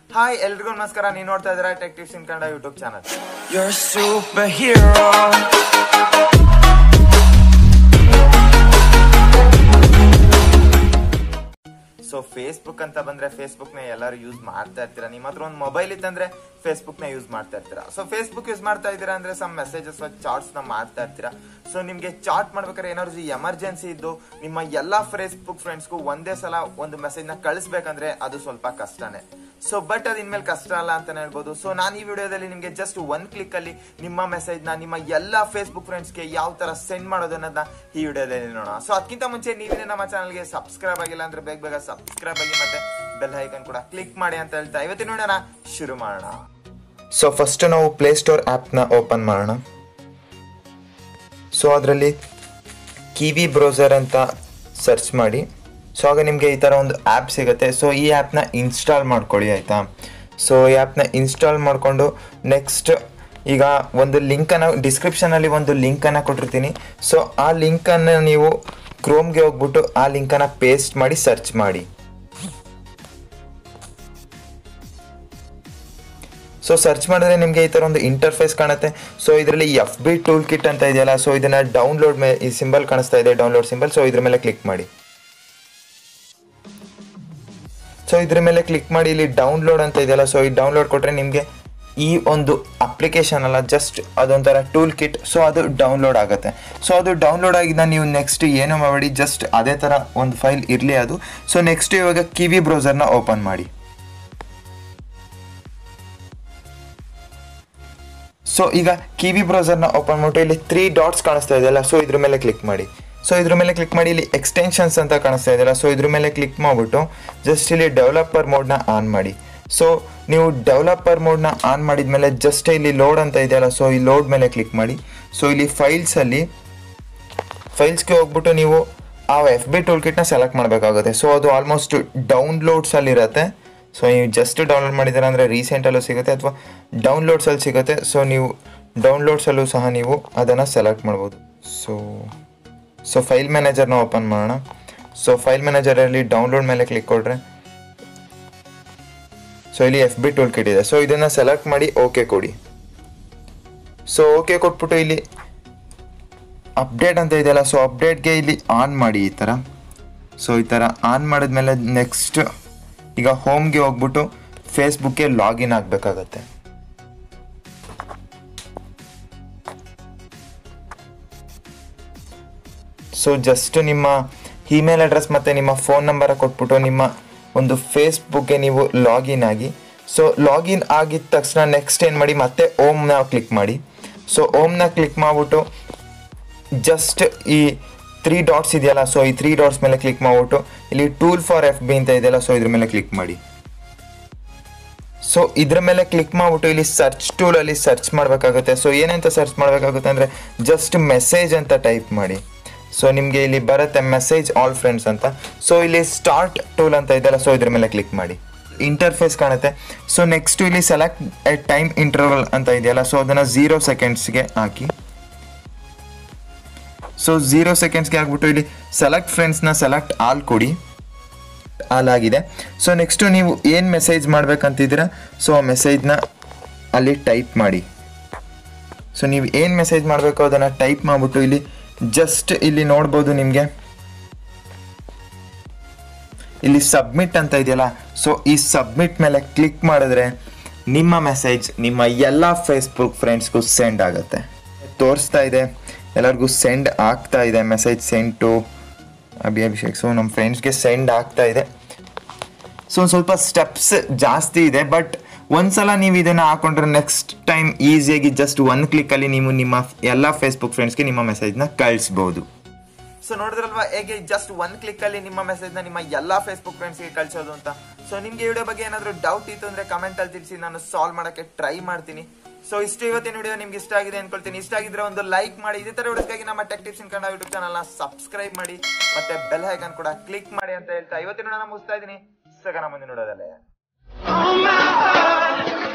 Hi ಎಲ್ರಿಗೂ ನಮಸ್ಕಾರ ನೀವು ನೋಡ್ತಾ ಇದ್ದೀರಾ tech tips in Kannada YouTube channel You're a superhero. So Facebook ಅಂತ ಬಂದ್ರೆ ಫೇಸ್ಬುಕ್ ನ ಎಲ್ಲರೂ ಯೂಸ್ ಮಾಡ್ತಾ ಇರ್ತೀರಾ ನಿಮ್ಮ ಹತ್ರ ಒಂದು ಮೊಬೈಲ್ ಇತ್ತಂದ್ರೆ ಫೇಸ್ಬುಕ್ ನ ಯೂಸ್ ಮಾಡ್ತಾ ಇರ್ತೀರಾ ಸೊ ಫೇಸ್ಬುಕ್ ಯೂಸ್ ಮಾಡ್ತಾ ಇದ್ದೀರಾ ಅಂದ್ರೆ ಸಮ್ ಮೆಸೇಜಸ್ ಚಾರ್ಟ್ಸ್ ನ ಮಾಡ್ತಾ ಇರ್ತೀರಾ ಸೊ ನಿಮ್ಗೆ ಚಾರ್ಟ್ ಮಾಡ್ಬೇಕಾದ್ರೆ ಏನಾದ್ರು ಎಮರ್ಜೆನ್ಸಿ ಇದ್ದು ನಿಮ್ಮ ಎಲ್ಲಾ ಫೇಸ್ಬುಕ್ ಫ್ರೆಂಡ್ಸ್ಗೂ ಒಂದೇ ಸಲ ಒಂದು ಮೆಸೇಜ್ ನ ಕಳಿಸ್ಬೇಕಂದ್ರೆ ಅದು ಸ್ವಲ್ಪ ಕಷ್ಟನೇ ಸೊ ಬಟ್ ಅದ್ ಇನ್ಮೇಲೆ ಕಷ್ಟ ಅಲ್ಲ ಅಂತಾನೆ ಹೇಳ್ಬೋದು ಸೊ ನಾನು ಈ ವಿಡಿಯೋದಲ್ಲಿ ನಿಮ್ಗೆ ಜಸ್ಟ್ ಒನ್ ಕ್ಲಿಕ್ ಅಲ್ಲಿ ನಿಮ್ಮ ಮೆಸೇಜ್ ನ ನಿಮ್ಮ ಎಲ್ಲಾ ಫೇಸ್ಬುಕ್ ಫ್ರೆಂಡ್ಸ್ಗೆ ಯಾವ ತರ ಸೆಂಡ್ ಮಾಡೋದು ಅನ್ನೋದನ್ನ ಈ ವಿಡಿಯೋದಲ್ಲಿ ನೋಡೋಣ ಸೊ ಅದಕ್ಕಿಂತ ಮುಂಚೆ ನೀವೇನೇ ನಮ್ಮ ಚಾನಲ್ಗೆ ಸಬ್ಸ್ಕ್ರೈಬ್ ಆಗಿಲ್ಲ ಅಂದ್ರೆ ಬೇಗ ಬೇಗ ಸಬ್ಸ್ಕ್ರೈಬ್ ಆಗಿ ಮತ್ತೆ ಬೆಲ್ ಐಕನ್ ಕೂಡ ಕ್ಲಿಕ್ ಮಾಡಿ ಅಂತ ಹೇಳ್ತಾ ಇವತ್ತಿನ ನೋಡೋಣ ಶುರು ಮಾಡೋಣ ಸೊ ಫಸ್ಟ್ ನಾವು ಪ್ಲೇ ಸ್ಟೋರ್ ಆ್ಯಪ್ನ ಓಪನ್ ಮಾಡೋಣ ಸೊ ಅದರಲ್ಲಿ ಕಿವಿ ಬ್ರೌಸರ್ ಅಂತ ಸರ್ಚ್ ಮಾಡಿ ಸೊ ಆಗ ನಿಮಗೆ ಈ ಥರ ಒಂದು ಆ್ಯಪ್ ಸಿಗುತ್ತೆ ಸೊ ಈ ಆ್ಯಪ್ನ ಇನ್ಸ್ಟಾಲ್ ಮಾಡ್ಕೊಳ್ಳಿ ಆಯಿತಾ ಸೊ ಈ ಆ್ಯಪ್ನ ಇನ್ಸ್ಟಾಲ್ ಮಾಡಿಕೊಂಡು ನೆಕ್ಸ್ಟ್ ಈಗ ಒಂದು ಲಿಂಕನ್ನು ಡಿಸ್ಕ್ರಿಪ್ಷನಲ್ಲಿ ಒಂದು ಲಿಂಕನ್ನು ಕೊಟ್ಟಿರ್ತೀನಿ ಸೊ ಆ ಲಿಂಕನ್ನು ನೀವು ಕ್ರೋಮ್ಗೆ ಹೋಗ್ಬಿಟ್ಟು ಆ ಲಿಂಕನ್ನು ಪೇಸ್ಟ್ ಮಾಡಿ ಸರ್ಚ್ ಮಾಡಿ ಸೊ ಸರ್ಚ್ ಮಾಡಿದ್ರೆ ನಿಮಗೆ ಈ ಥರ ಒಂದು ಇಂಟರ್ಫೇಸ್ ಕಾಣುತ್ತೆ ಸೊ ಇದರಲ್ಲಿ ಎಫ್ ಬಿ ಟೂಲ್ ಕಿಟ್ ಅಂತ ಇದೆಯಲ್ಲ ಸೊ ಇದನ್ನ ಡೌನ್ಲೋಡ್ ಮೇ ಈ ಸಿಂಬಲ್ ಕಾಣಿಸ್ತಾ ಇದೆ ಡೌನ್ಲೋಡ್ ಸಿಂಬಲ್ ಸೊ ಇದ್ರ ಮೇಲೆ ಕ್ಲಿಕ್ ಮಾಡಿ ಸೊ ಇದ್ರ ಮೇಲೆ ಕ್ಲಿಕ್ ಮಾಡಿ ಇಲ್ಲಿ ಡೌನ್ಲೋಡ್ ಅಂತ ಇದೆಯಲ್ಲ ಸೊ ಈ ಡೌನ್ಲೋಡ್ ಕೊಟ್ಟರೆ ನಿಮಗೆ ಈ ಒಂದು ಅಪ್ಲಿಕೇಶನ್ ಅಲ್ಲ ಜಸ್ಟ್ ಅದೊಂಥರ ಟೂಲ್ ಕಿಟ್ ಸೊ ಅದು ಡೌನ್ಲೋಡ್ ಆಗುತ್ತೆ ಸೊ ಅದು ಡೌನ್ಲೋಡ್ ಆಗಿದ್ದ ನೀವು ನೆಕ್ಸ್ಟ್ ಏನು ಮಾಡಿ ಜಸ್ಟ್ ಅದೇ ಥರ ಒಂದು ಫೈಲ್ ಇರಲಿ ಅದು ಸೊ ನೆಕ್ಸ್ಟ್ ಇವಾಗ ಕಿವಿ ಬ್ರೌಸರ್ನ ಓಪನ್ ಮಾಡಿ ಸೊ ಈಗ ಕಿವಿ ಬ್ರೌಸರ್ನ ಓಪನ್ ಮಾಡ್ಬಿಟ್ಟು ಇಲ್ಲಿ ತ್ರೀ ಡಾಟ್ಸ್ ಕಾಣಿಸ್ತಾ ಇದೆಯಲ್ಲ ಸೊ ಇದ್ರ ಮೇಲೆ ಕ್ಲಿಕ್ ಮಾಡಿ ಸೊ ಇದ್ರ ಮೇಲೆ ಕ್ಲಿಕ್ ಮಾಡಿ ಇಲ್ಲಿ ಎಕ್ಸ್ಟೆನ್ಷನ್ಸ್ ಅಂತ ಕಾಣಿಸ್ತಾ ಇದೆಯಲ್ಲ ಸೊ ಇದ್ರ ಮೇಲೆ ಕ್ಲಿಕ್ ಮಾಡಿಬಿಟ್ಟು ಜಸ್ಟ್ ಇಲ್ಲಿ ಡೆವಲಪರ್ ಮೋಡ್ನ ಆನ್ ಮಾಡಿ ಸೊ ನೀವು ಡೆವಲಪರ್ ಮೋಡ್ನ ಆನ್ ಮಾಡಿದ್ಮೇಲೆ ಜಸ್ಟ್ ಇಲ್ಲಿ ಲೋಡ್ ಅಂತ ಇದೆಯಲ್ಲ ಸೊ ಈ ಲೋಡ್ ಮೇಲೆ ಕ್ಲಿಕ್ ಮಾಡಿ ಸೊ ಇಲ್ಲಿ ಫೈಲ್ಸಲ್ಲಿ ಫೈಲ್ಸ್ಗೆ ಹೋಗ್ಬಿಟ್ಟು ನೀವು ಆ ಎಫ್ ಬಿ ಟೂಲ್ ಕಿಟ್ನ ಸೆಲೆಕ್ಟ್ ಮಾಡಬೇಕಾಗುತ್ತೆ ಸೊ ಅದು ಆಲ್ಮೋಸ್ಟ್ ಡೌನ್ಲೋಡ್ಸಲ್ಲಿ ಇರುತ್ತೆ ಸೊ ನೀವು ಜಸ್ಟ್ ಡೌನ್ಲೋಡ್ ಮಾಡಿದ್ದೀರ ಅಂದರೆ ರೀಸೆಂಟಲ್ಲೂ ಸಿಗುತ್ತೆ ಅಥವಾ ಡೌನ್ಲೋಡ್ಸಲ್ಲಿ ಸಿಗುತ್ತೆ ಸೊ ನೀವು ಡೌನ್ಲೋಡ್ಸಲ್ಲೂ ಸಹ ನೀವು ಅದನ್ನು ಸೆಲೆಕ್ಟ್ ಮಾಡ್ಬೋದು ಸೊ ಸೊ ಫೈಲ್ ಮ್ಯಾನೇಜರ್ನ ಓಪನ್ ಮಾಡೋಣ ಸೊ ಫೈಲ್ ಮ್ಯಾನೇಜರಲ್ಲಿ ಡೌನ್ಲೋಡ್ ಮೇಲೆ ಕ್ಲಿಕ್ ಕೊಡ್ರೆ ಸೊ ಇಲ್ಲಿ ಎಫ್ ಬಿ ಟೂಲ್ ಕಿಟ್ ಇದೆ ಸೊ ಇದನ್ನು ಸೆಲೆಕ್ಟ್ ಮಾಡಿ ಓಕೆ ಕೊಡಿ ಸೊ ಓಕೆ ಕೊಟ್ಬಿಟ್ಟು ಇಲ್ಲಿ ಅಪ್ಡೇಟ್ ಅಂತ ಇದೆಯಲ್ಲ ಸೊ ಅಪ್ಡೇಟ್ಗೆ ಇಲ್ಲಿ ಆನ್ ಮಾಡಿ ಈ ಥರ ಸೊ ಈ ಥರ ಆನ್ ಮಾಡಿದ್ಮೇಲೆ ನೆಕ್ಸ್ಟ್ ಈಗ ಹೋಮ್ಗೆ ಹೋಗ್ಬಿಟ್ಟು ಫೇಸ್ಬುಕ್ಗೆ ಲಾಗಿನ್ ಆಗಬೇಕಾಗತ್ತೆ ಸೊ ಜಸ್ಟ್ ನಿಮ್ಮ ಇಮೇಲ್ ಅಡ್ರೆಸ್ ಮತ್ತು ನಿಮ್ಮ ಫೋನ್ ನಂಬರ ಕೊಟ್ಬಿಟ್ಟು ನಿಮ್ಮ ಒಂದು ಫೇಸ್ಬುಕ್ಗೆ ನೀವು ಲಾಗಿನ್ ಆಗಿ ಸೊ ಲಾಗಿನ್ ಆಗಿದ ತಕ್ಷಣ ನೆಕ್ಸ್ಟ್ ಏನು ಮಾಡಿ ಮತ್ತೆ ಓಮ್ನ ಕ್ಲಿಕ್ ಮಾಡಿ ಸೊ ಓಮ್ನ ಕ್ಲಿಕ್ ಮಾಡಿಬಿಟ್ಟು ಜಸ್ಟ್ ಈ ತ್ರೀ ಡಾಟ್ಸ್ ಇದೆಯಲ್ಲ ಸೊ ಈ ತ್ರೀ ಡಾಟ್ಸ್ ಮೇಲೆ ಕ್ಲಿಕ್ ಮಾಡ್ಬಿಟ್ಟು ಇಲ್ಲಿ ಟೂಲ್ ಫಾರ್ ಎಫ್ ಬಿ ಅಂತ ಇದೆಯಲ್ಲ ಸೊ ಇದ್ರ ಮೇಲೆ ಕ್ಲಿಕ್ ಮಾಡಿ ಸೊ ಇದ್ರ ಮೇಲೆ ಕ್ಲಿಕ್ ಮಾಡ್ಬಿಟ್ಟು ಇಲ್ಲಿ ಸರ್ಚ್ ಟೂಲಲ್ಲಿ ಸರ್ಚ್ ಮಾಡಬೇಕಾಗುತ್ತೆ ಸೊ ಏನಂತ ಸರ್ಚ್ ಮಾಡಬೇಕಾಗುತ್ತೆ ಅಂದರೆ ಜಸ್ಟ್ ಮೆಸೇಜ್ ಅಂತ ಟೈಪ್ ಮಾಡಿ ಸೊ ನಿಮಗೆ ಇಲ್ಲಿ ಬರುತ್ತೆ ಮೆಸೇಜ್ ಆಲ್ ಫ್ರೆಂಡ್ಸ್ ಅಂತ ಸೊ ಇಲ್ಲಿ ಸ್ಟಾರ್ಟ್ ಟೂಲ್ ಅಂತ ಇದೆಯಲ್ಲ ಸೊ ಇದ್ರ ಮೇಲೆ ಕ್ಲಿಕ್ ಮಾಡಿ ಇಂಟರ್ಫೇಸ್ ಕಾಣುತ್ತೆ ಸೊ ನೆಕ್ಸ್ಟ್ ಇಲ್ಲಿ ಸೆಲೆಕ್ಟ್ ಎ ಟೈಮ್ ಇಂಟರ್ವಲ್ ಅಂತ ಇದೆಯಲ್ಲ ಸೊ ಅದನ್ನು ಝೀರೋ ಸೆಕೆಂಡ್ಸ್ಗೆ ಹಾಕಿ ಸೊ ಝೀರೋ ಸೆಕೆಂಡ್ಸ್ಗೆ ಹಾಕ್ಬಿಟ್ಟು ಇಲ್ಲಿ ಸೆಲೆಕ್ಟ್ ಫ್ರೆಂಡ್ಸ್ನ ಸೆಲೆಕ್ಟ್ ಆಲ್ ಕೊಡಿ ಆಲ್ ಆಗಿದೆ ಸೊ ನೆಕ್ಸ್ಟು ನೀವು ಏನು ಮೆಸೇಜ್ ಮಾಡ್ಬೇಕಂತಿದ್ದೀರಾ ಸೊ ಆ ಮೆಸೇಜ್ನ ಅಲ್ಲಿ ಟೈಪ್ ಮಾಡಿ ಸೊ ನೀವು ಏನು ಮೆಸೇಜ್ ಮಾಡಬೇಕು ಅದನ್ನು ಟೈಪ್ ಮಾಡಿಬಿಟ್ಟು ಇಲ್ಲಿ ಜಸ್ಟ್ ಇಲ್ಲಿ ನೋಡ್ಬೋದು ನಿಮಗೆ ಇಲ್ಲಿ ಸಬ್ಮಿಟ್ ಅಂತ ಇದೆಯಲ್ಲ ಸೊ ಈ ಸಬ್ಮಿಟ್ ಮೇಲೆ ಕ್ಲಿಕ್ ಮಾಡಿದ್ರೆ ನಿಮ್ಮ ಮೆಸೇಜ್ ನಿಮ್ಮ ಎಲ್ಲ ಫೇಸ್ಬುಕ್ ಫ್ರೆಂಡ್ಸ್ಗೂ ಸೆಂಡ್ ಆಗುತ್ತೆ ತೋರಿಸ್ತಾ ಇದೆ ಎಲ್ಲರಿಗೂ ಸೆಂಡ್ ಆಗ್ತಾ ಇದೆ message send to Abhi Abhishek so ನಮ್ಮ ಫ್ರೆಂಡ್ಸ್ಗೆ ಸೆಂಡ್ ಆಗ್ತಾ ಇದೆ ಸೊ ಒಂದು ಸ್ವಲ್ಪ ಸ್ಟೆಪ್ಸ್ ಜಾಸ್ತಿ ಇದೆ ಬಟ್ ಒಂದ್ಸಲ ನೀವು ಇದನ್ನು ಹಾಕೊಂಡ್ರೆ ನೆಕ್ಸ್ಟ್ ಟೈಮ್ ಈಸಿಯಾಗಿ ಜಸ್ಟ್ ಒನ್ ಕ್ಲಿಕ್ಕಲ್ಲಿ ನೀವು ನಿಮ್ಮ ಎಲ್ಲ ಫೇಸ್ಬುಕ್ ಫ್ರೆಂಡ್ಸ್ಗೆ ನಿಮ್ಮ ಮೆಸೇಜ್ನ ಕಳಿಸ್ಬೋದು ಸೊ ನೋಡಿದ್ರಲ್ವಾ ಹೇಗೆ ಜಸ್ಟ್ ಒನ್ ಕ್ಲಿಕ್ ಅಲ್ಲಿ ನಿಮ್ಮ ಮೆಸೇಜ್ ನ ನಿಮ್ಮ ಎಲ್ಲಾ ಫೇಸ್ಬುಕ್ ಫ್ರೆಂಡ್ಸ್ ಗೆ ಕಳ್ಸೋದು ಅಂತ ಸೊ ನಿಮ್ಗೆ ವಿಡಿಯೋ ಬಗ್ಗೆ ಏನಾದ್ರು ಡೌಟ್ ಇತ್ತು ಅಂದ್ರೆ ಕಮೆಂಟ್ ಅಲ್ಲಿ ತಿಳಿಸಿ ನಾನು ಸಾಲ್ವ್ ಮಾಡಕ್ಕೆ ಟ್ರೈ ಮಾಡ್ತೀನಿ ಸೊ ಇಷ್ಟು ಇವತ್ತಿನ ವಿಡಿಯೋ ನಿಮ್ಗೆ ಇಷ್ಟ ಆಗಿದೆ ಅನ್ಕೊಳ್ತೀನಿ ಇಷ್ಟ ಆಗಿದ್ರೆ ಒಂದು ಲೈಕ್ ಮಾಡಿ ಇದೇ ತರ ವಿಡಿಯೋಸ್ಗಾಗಿ ನಮ್ಮ tech tips in Kannada YouTube channel ನ ಸಬ್ಸ್ಕ್ರೈಬ್ ಮಾಡಿ ಮತ್ತೆ ಬೆಲ್ ಐಕನ್ ಕೂಡ ಕ್ಲಿಕ್ ಮಾಡಿ ಅಂತ ಹೇಳ್ತಾ ಇವತ್ತಿನ ವಿಡಿಯೋನ ಮುಗಿಸ್ತಾ ಇದೀನಿ ಸಗನ ಮುಂದೆ ನೋಡೋದಲ್ಲೇ Oh my heart